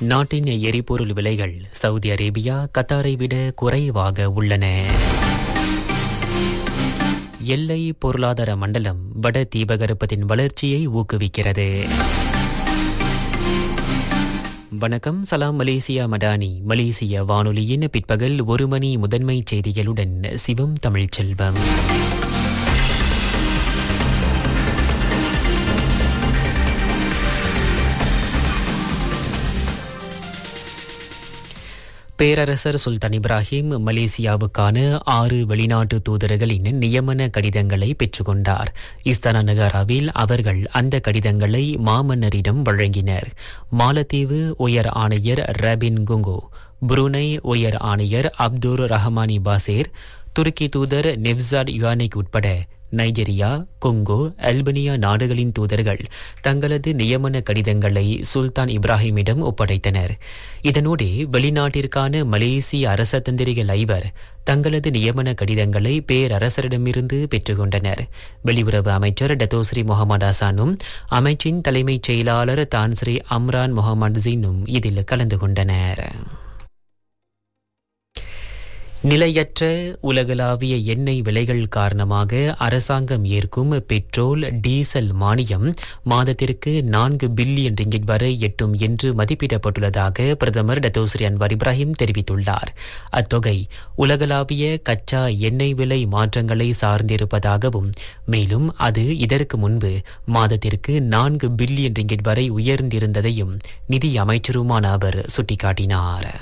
நாட்டின் எரிபொருள் விலைகள் சவுதி அரேபியா கத்தாரை விட குறைவாக உள்ளன எல்லை பொருளாதார மண்டலம் வட தீபகற்பத்தின் வளர்ச்சியை ஊக்குவிக்கிறது வணக்கம் சலாம் மலேசியா மடானி மலேசிய வானொலியின் பிற்பகல் ஒரு மணி முதன்மை செய்திகளுடன் சிவம் தமிழ்ச்செல்வம் பேரரசர் சுல்தான் இப்ராஹிம் மலேசியாவுக்கான ஆறு வெளிநாட்டு தூதர்களின் நியமன கடிதங்களை பெற்றுக்கொண்டார் இஸ்தானா நகராவில் அவர்கள் அந்த கடிதங்களை மாமன்னரிடம் வழங்கினர் மாலத்தீவு உயர் ஆணையர் ரபின் குங்கோ புருனை உயர் ஆணையர் அப்துர் ரஹமானி பாசேர் துருக்கி தூதர் நெவ்சாட் யுவானிக் உட்பட நைஜீரியா கொங்கோ அல்பனியா நாடுகளின் தூதர்கள் தங்களது நியமன கடிதங்களை சுல்தான் இப்ராஹிமிடம் ஒப்படைத்தனர் இதனோடு வெளிநாட்டிற்கான மலேசிய அரசதந்திரிகள் ஐவர் தங்களது நியமன கடிதங்களை பேரரசரிடமிருந்து பெற்றுக்கொண்டனர் வெளியுறவு அமைச்சர் டத்தோஸ்ரீ முகமது ஹசானும் அமைச்சின் தலைமைச் செயலாளர் தான்ஸ்ரீ அம்ரான் முகமது ஜீனும் இதில் கலந்து கொண்டனர் நிலையற்ற உலகளாவிய எண்ணெய் விலைகள் காரணமாக அரசாங்கம் ஏற்கும் பெட்ரோல் டீசல் மானியம் மாதத்திற்கு நான்கு பில்லியன் ரிங்கிட் வரை எட்டும் என்று மதிப்பிடப்பட்டுள்ளதாக பிரதமர் டத்தோஸ்ரீ அன்வார் இப்ராஹிம் தெரிவித்துள்ளார் அத்தொகை உலகளாவிய கச்சா எண்ணெய் விலை மாற்றங்களை சார்ந்திருப்பதாகவும் மேலும் அது இதற்கு முன்பு மாதத்திற்கு நான்கு பில்லியன் ரிங்கிட் வரை உயர்ந்திருந்ததையும் நிதி அமைச்சருமான அவர் சுட்டிக்காட்டினார்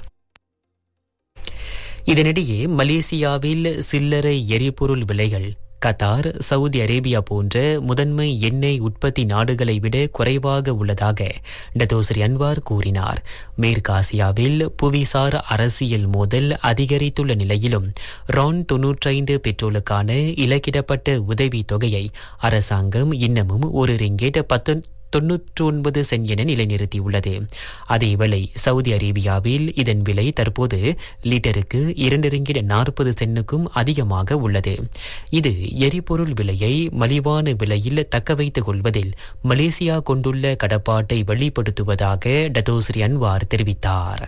இதனிடையே மலேசியாவில் சில்லறை எரிபொருள் விலைகள் கத்தார் சவுதி அரேபியா போன்ற முதன்மை எண்ணெய் உற்பத்தி நாடுகளை விட குறைவாக உள்ளதாக டத்தோஸ்ரீ அன்வார் கூறினார் மேற்காசியாவில் புவிசார் அரசியல் மோதல் அதிகரித்துள்ள நிலையிலும் ரான் தொன்னூற்றைந்து பெட்ரோலுக்கான இலக்கிடப்பட்ட உதவி தொகையை அரசாங்கம் இன்னமும் ஒரு ரிங்கேட் பத்து தொன்னூற்று ஒன்பது சென் என நிலைநிறுத்தியுள்ளது அதேவேளை சவுதி அரேபியாவில் இதன் விலை தற்போது லிட்டருக்கு இரண்டு ரிங்கிட் நாற்பது சென்னுக்கும் அதிகமாக உள்ளது இது எரிபொருள் விலையை மலிவான விலையில் தக்க வைத்துக் கொள்வதில் மலேசியா கொண்டுள்ள கடப்பாட்டை வெளிப்படுத்துவதாக டத்தோஸ்ரீ அன்வார் தெரிவித்தார்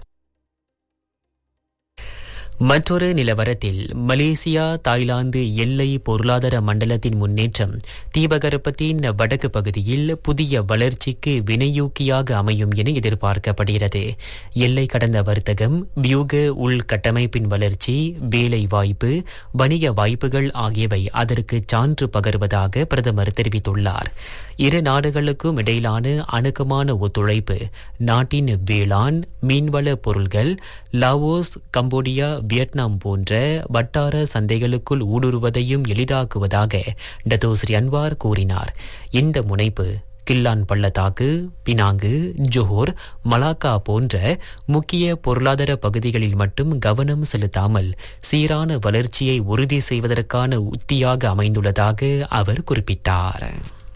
மற்றொரு நிலவரத்தில் மலேசியா தாய்லாந்து எல்லை பொருளாதார மண்டலத்தின் முன்னேற்றம் தீபகற்பத்தின் வடக்கு பகுதியில் புதிய வளர்ச்சிக்கு வினையூக்கியாக அமையும் என எதிர்பார்க்கப்படுகிறது எல்லை கடந்த வர்த்தகம் வியூக உள்கட்டமைப்பின் வளர்ச்சி வேலை வாய்ப்பு வணிக வாய்ப்புகள் ஆகியவை அதற்கு சான்று பகர்வதாக பிரதமர் தெரிவித்துள்ளார் இரு நாடுகளுக்கும் இடையிலான அணுக்கமான ஒத்துழைப்பு நாட்டின் வேளாண் மீன்வள பொருள்கள் லாவோஸ் கம்போடியா வியட்நாம் போன்ற வட்டார சந்தைகளுக்குள் ஊடுருவதையும் எளிதாக்குவதாக டத்தோஸ்ரீ அன்வார் கூறினார் இந்த முனைப்பு கில்லான் பள்ளத்தாக்கு பினாங்கு ஜோஹர் மலாக்கா போன்ற முக்கிய பொருளாதார பகுதிகளில் மட்டும் கவனம் செலுத்தாமல் சீரான வளர்ச்சியை உறுதி செய்வதற்கான உத்தியாக அமைந்துள்ளதாக அவர் குறிப்பிட்டார்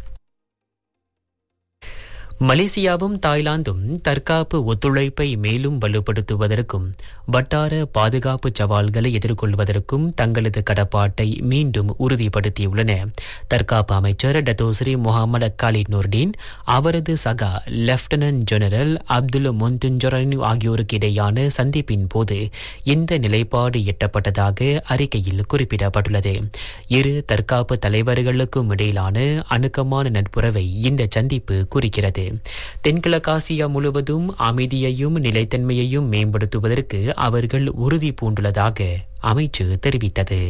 மலேசியாவும் தாய்லாந்தும் தற்காப்பு ஒத்துழைப்பை மேலும் வலுப்படுத்துவதற்கும் வட்டார பாதுகாப்பு சவால்களை எதிர்கொள்வதற்கும் தங்களது கடப்பாட்டை மீண்டும் உறுதிப்படுத்தியுள்ளன தற்காப்பு அமைச்சர் டத்தோஸ்ரீ முகமது காலித் நூர்டீன் அவரது சகா லெப்டினன்ட் ஜெனரல் அப்துல் மொந்துஞ்சரன் ஆகியோருக்கு இடையான சந்திப்பின் போது இந்த நிலைப்பாடு எட்டப்பட்டதாக அறிக்கையில் குறிப்பிடப்பட்டுள்ளது இரு தற்காப்பு தலைவர்களுக்கும் இடையிலான அணுக்கமான நட்புறவை இந்த சந்திப்பு குறிக்கிறது தென்கிழக்காசியா முழுவதும் அமைதியையும் நிலைத்தன்மையையும் மேம்படுத்துவதற்கு அவர்கள் உறுதி பூண்டுள்ளதாக அமைச்சு தெரிவித்தது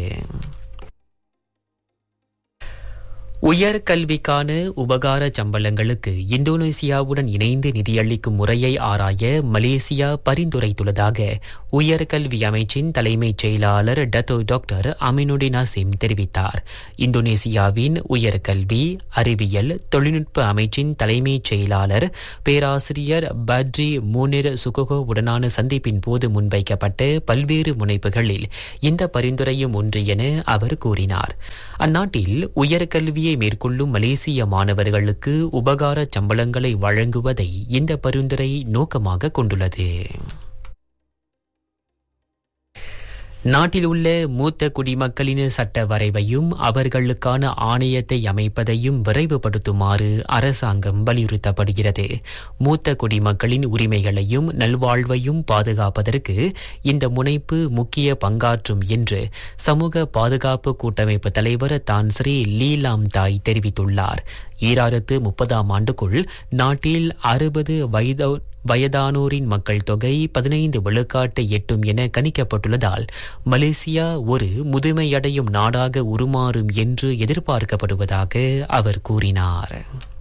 உயர்கல்விக்கான உபகார சம்பளங்களுக்கு இந்தோனேசியாவுடன் இணைந்து நிதியளிக்கும் முறையை ஆராய மலேசியா பரிந்துரைத்துள்ளதாக உயர்கல்வி அமைச்சின் தலைமைச் செயலாளர் டத்தோ டாக்டர் அமினுடி நசீம் தெரிவித்தார் இந்தோனேசியாவின் உயர்கல்வி அறிவியல் தொழில்நுட்ப அமைச்சின் தலைமைச் செயலாளர் பேராசிரியர் பட்ரி மூனிர் சுகோகோ உடனான சந்திப்பின் போது முன்வைக்கப்பட்ட பல்வேறு முனைப்புகளில் இந்த பரிந்துரையும் ஒன்று என அவர் கூறினார் அந்நாட்டில் உயர்கல்வியை மேற்கொள்ளும் மலேசிய மாணவர்களுக்கு உபகார சம்பளங்களை வழங்குவதை இந்த பரிந்துரை நோக்கமாக கொண்டுள்ளது நாட்டில் உள்ள மூத்த குடிமக்களின் சட்ட வரைவையும் அவர்களுக்கான ஆணையத்தை அமைப்பதையும் விரைவுபடுத்துமாறு அரசாங்கம் வலியுறுத்தப்படுகிறது மூத்த குடிமக்களின் உரிமைகளையும் நல்வாழ்வையும் பாதுகாப்பதற்கு இந்த முனைப்பு முக்கிய பங்காற்றும் என்று சமூக பாதுகாப்பு கூட்டமைப்பு தலைவர் தான்ஸ்ரீ லீலாம் தாய் தெரிவித்துள்ளார் ஈராயிரத்து முப்பதாம் ஆண்டுக்குள் நாட்டில் அறுபது வயதோ வயதானோரின் மக்கள் தொகை பதினைந்து விழுக்காட்டை எட்டும் என கணிக்கப்பட்டுள்ளதால் மலேசியா ஒரு முதுமையடையும் நாடாக உருமாறும் என்று எதிர்பார்க்கப்படுவதாக அவர் கூறினார்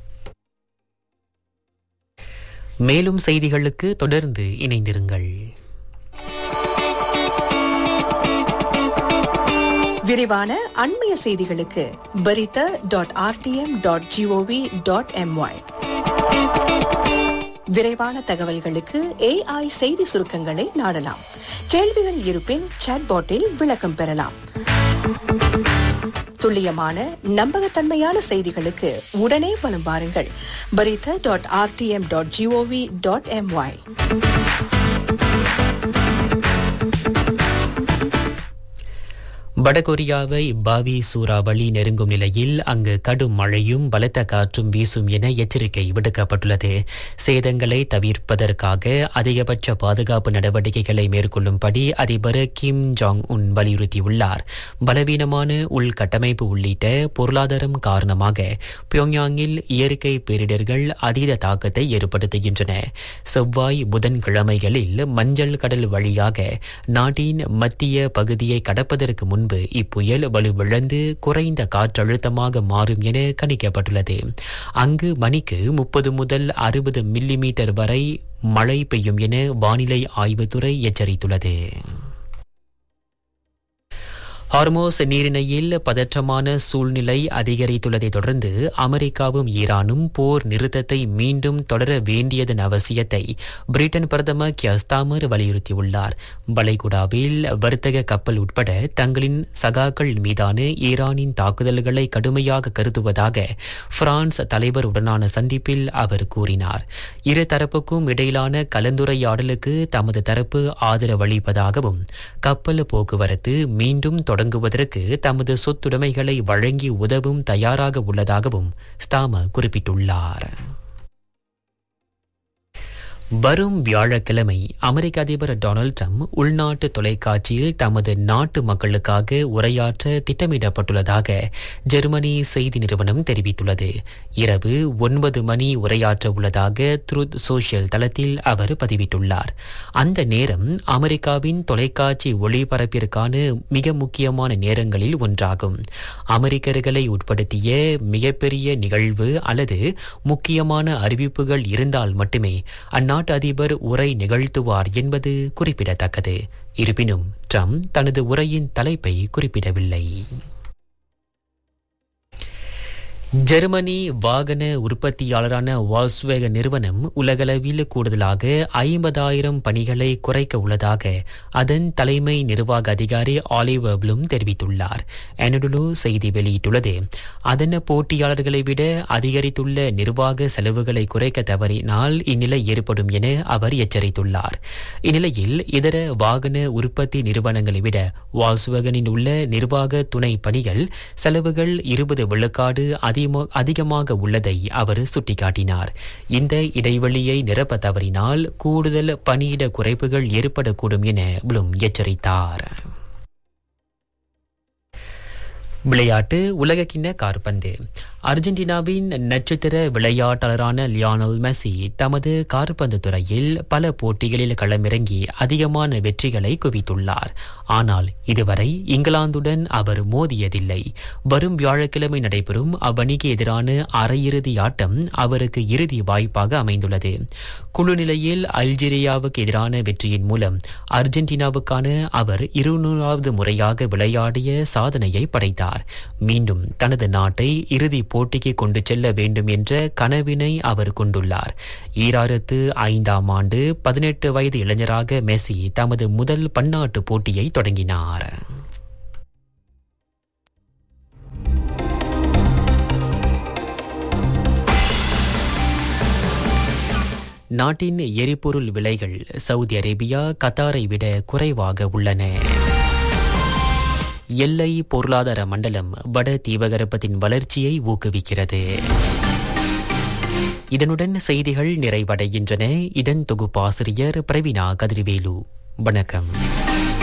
மேலும் செய்திகளுக்கு தொடர்ந்து இணைந்திருங்கள் விரிவான அண்மைய செய்திகளுக்கு பரித dot RTM dot G O V dot M Y விரைவான தகவல்களுக்கு ஏஐ செய்தி சுருக்கங்களை நாடலாம் கேள்விகள் இருப்பின் சாட்பாட்டில் விளக்கம் பெறலாம் துல்லியமான நம்பகத்தன்மையான செய்திகளுக்கு உடனே வலம் பாருங்கள் பரித dot RTM dot G O V dot M Y வடகொரியாவை பாவி சூறாவளி நெருங்கும் நிலையில் அங்கு கடும் மழையும் பலத்த காற்றும் வீசும் என எச்சரிக்கை விடுக்கப்பட்டுள்ளது சேதங்களை தவிர்ப்பதற்காக அதிகபட்ச பாதுகாப்பு நடவடிக்கைகளை மேற்கொள்ளும்படி அதிபர் கிம் ஜாங் உன் வலியுறுத்தியுள்ளார் பலவீனமான உள்கட்டமைப்பு உள்ளிட்ட பொருளாதாரம் காரணமாக பியோங்யாங்கில் இயற்கை பேரிடர்கள் அதீத தாக்கத்தை ஏற்படுத்துகின்றன செவ்வாய் புதன்கிழமைகளில் மஞ்சள் கடல் வழியாக நாட்டின் மத்திய பகுதியை கடப்பதற்கு முன்பு இப்புயல் வலுவிழந்து குறைந்த காற்றழுத்தமாக மாறும் என கணிக்கப்பட்டுள்ளது அங்கு மணிக்கு முப்பது முதல் அறுபது மில்லிமீட்டர் வரை மழை பெய்யும் என வானிலை ஆய்வுத்துறை எச்சரித்துள்ளது ஹார்மோஸ் நீரிணையில் பதற்றமான சூழ்நிலை அதிகரித்துள்ளதை தொடர்ந்து அமெரிக்காவும் ஈரானும் போர் நிறுத்தத்தை மீண்டும் தொடர வேண்டியதன் அவசியத்தை பிரிட்டன் பிரதமர் கியஸ்தாமர் வலியுறுத்தியுள்ளார் வளைகுடாவில் வர்த்தக கப்பல் உட்பட தங்களின் சகாக்கள் மீதான ஈரானின் தாக்குதல்களை கடுமையாக கருதுவதாக பிரான்ஸ் தலைவருடனான சந்திப்பில் அவர் கூறினார் இரு தரப்புக்கும் இடையிலான கலந்துரையாடலுக்கு தமது தரப்பு ஆதரவளிப்பதாகவும் கப்பல் போக்குவரத்து மீண்டும் தொடங்குவதற்கு தமது சொத்துடைமைகளை வழங்கி உதவும் தயாராக உள்ளதாகவும் ஸ்தாம குறிப்பிட்டுள்ளார் வரும் வியாழக்கிழமை அமெரிக்க அதிபர் டொனால்ட் ட்ரம்ப் உள்நாட்டு தொலைக்காட்சியில் தமது நாட்டு மக்களுக்காக உரையாற்ற திட்டமிடப்பட்டுள்ளதாக ஜெர்மனி செய்தி நிறுவனம் தெரிவித்துள்ளது இரவு ஒன்பது மணி உரையாற்ற உள்ளதாக த்ருத் சோஷியல் தளத்தில் அவர் பதிவிட்டுள்ளார் அந்த நேரம் அமெரிக்காவின் தொலைக்காட்சி ஒளிபரப்பிற்கான மிக முக்கியமான நேரங்களில் ஒன்றாகும் அமெரிக்கர்களை உட்படுத்திய மிகப்பெரிய நிகழ்வு அல்லது முக்கியமான அறிவிப்புகள் இருந்தால் மட்டுமே அந்நாட்டு அதிபர் உரை நிகழ்த்துவார் என்பது குறிப்பிடத்தக்கது இருப்பினும் ட்ரம்ப் தனது உரையின் தலைப்பை குறிப்பிடவில்லை ஜெர்மனி வாகன உற்பத்தியாளரான வால்ஸ்வேக நிறுவனம் உலகளவில் கூடுதலாக ஐம்பதாயிரம் பணிகளை குறைக்க உள்ளதாக அதன் தலைமை நிர்வாக அதிகாரி ஆலிவர் ப்ளூம் தெரிவித்துள்ளார் எனடுலு செய்தி வெளியிட்டுள்ளது அதன் போட்டியாளர்களை விட அதிகரித்துள்ள நிர்வாக செலவுகளை குறைக்க தவறினால் இந்நிலை ஏற்படும் என அவர் எச்சரித்துள்ளார் இந்நிலையில் இதர வாகன உற்பத்தி நிறுவனங்களை விட வால்ஸ்வேகனின் உள்ள நிர்வாக துணை பணிகள் செலவுகள் இருபது விழுக்காடு அதிகமாக உள்ளதை அவர் சுட்டிக்காட்டினார் இந்த இடைவெளியை நிரப்ப தவறினால் கூடுதல் பணியிட குறைப்புகள் ஏற்படக்கூடும் என ப்ளூம் எச்சரித்தார் விளையாட்டு உலகக்கிண்ண கார்பந்து அர்ஜென்டினாவின் நட்சத்திர விளையாட்டாளரான லியானல் மெஸ்ஸி தமது கார்பந்து துறையில் பல போட்டிகளில் களமிறங்கி அதிகமான வெற்றிகளை குவித்துள்ளார் ஆனால் இதுவரை இங்கிலாந்துடன் அவர் மோதியதில்லை வரும் வியாழக்கிழமை நடைபெறும் அவ்வணிக்கு எதிரான அரையிறுதி ஆட்டம் அவருக்கு இறுதி வாய்ப்பாக அமைந்துள்ளது குழு நிலையில் அல்ஜீரியாவுக்கு எதிரான வெற்றியின் மூலம் அர்ஜென்டினாவுக்கான அவர் இருநூறாவது முறையாக விளையாடிய சாதனையை படைத்தார் மீண்டும் தனது நாட்டை இறுதி போட்டிக்கு கொண்டு செல்ல வேண்டும் என்ற கனவினை அவர் கொண்டுள்ளார் ஈராயிரத்து ஐந்தாம் ஆண்டு பதினெட்டு வயது இளைஞராக மெஸ்ஸி தமது முதல் பன்னாட்டு போட்டியை தொடங்கினார் நாட்டின் எரிபொருள் விலைகள் சவுதி அரேபியா கத்தாரை விட குறைவாக உள்ளன எல்லை பொருளாதார மண்டலம் வட தீபகற்பத்தின் வளர்ச்சியை ஊக்குவிக்கிறது இதனுடன் செய்திகள் நிறைவடைகின்றன இதன் தொகுப்பாசிரியர் பிரவீனா கதிர்வேலு வணக்கம்